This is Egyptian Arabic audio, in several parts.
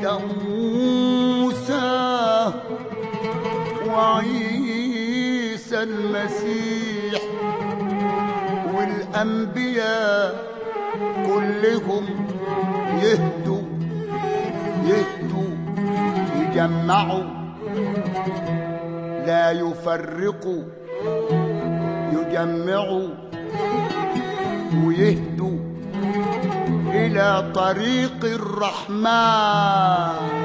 يا موسى وعيسى المسيح والأنبياء كلهم يهدوا يهدوا يجمعوا لا يفرقوا يجمعوا ويهدوا إلى طريق الرحمن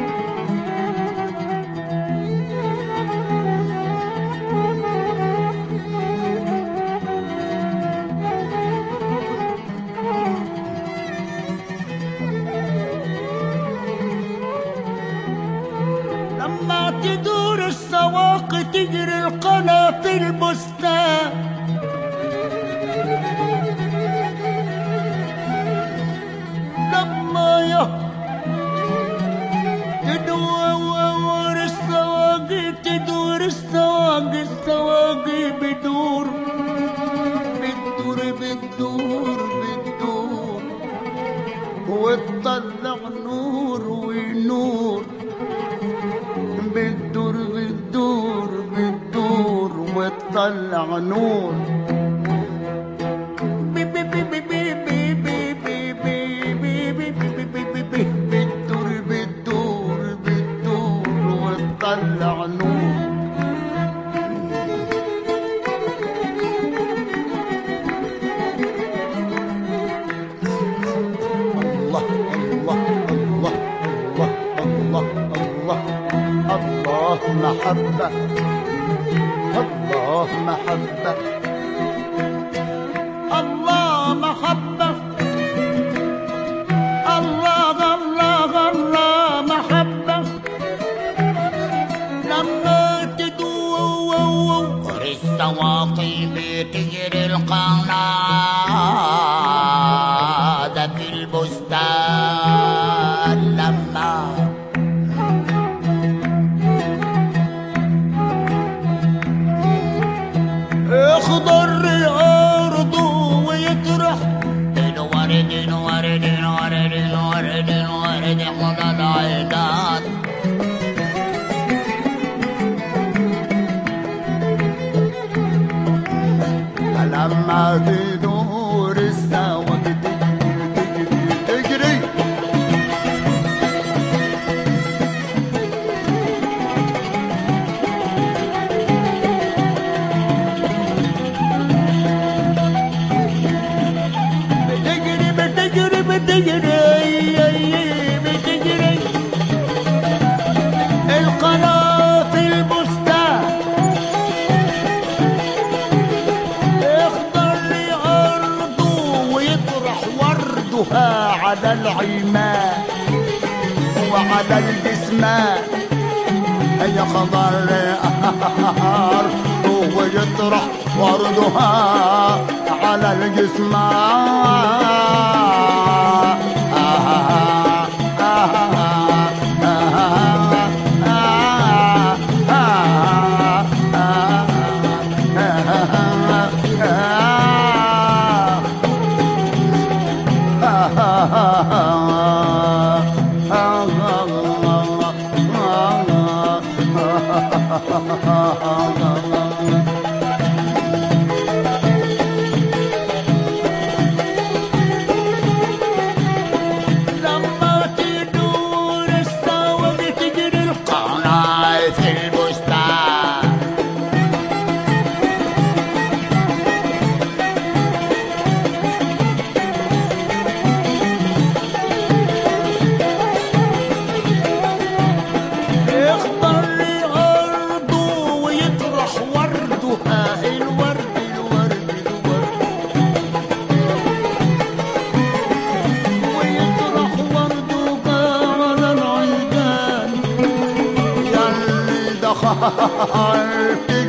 لما تدور السواق تجري القنا في البستان لما يه تدور السواق تدور السواق السواق بدور بتدور بتدور بتدور وتطلع نور ونور بتدور بتدور بتدور وتطلع نور بتدور بتدور بتدور وتطلع نور الله الله الله الله الله الله الله محبة الله محبة الله محبة الله الله الله محبة لما تدور السواقي بتجري القناة في البستان لما اخضر ارضه ويطرح الورد الورد الورد الورد الورد على العيدان لما تدور السواق تجري تجري تجري بتجري بتجري بتجري بتجري القناة في البستان يخضر أرضه ويطرح وردها على العماء وعلى الجسمان يخضر أرضه ويطرح وردها على الجسمان لما تدور السواق تجري القناة قناة في البستان يخضر أرضه ويطرح وردها الورد الورد الورد ويطرح وردها على العيدان ياللي دخلت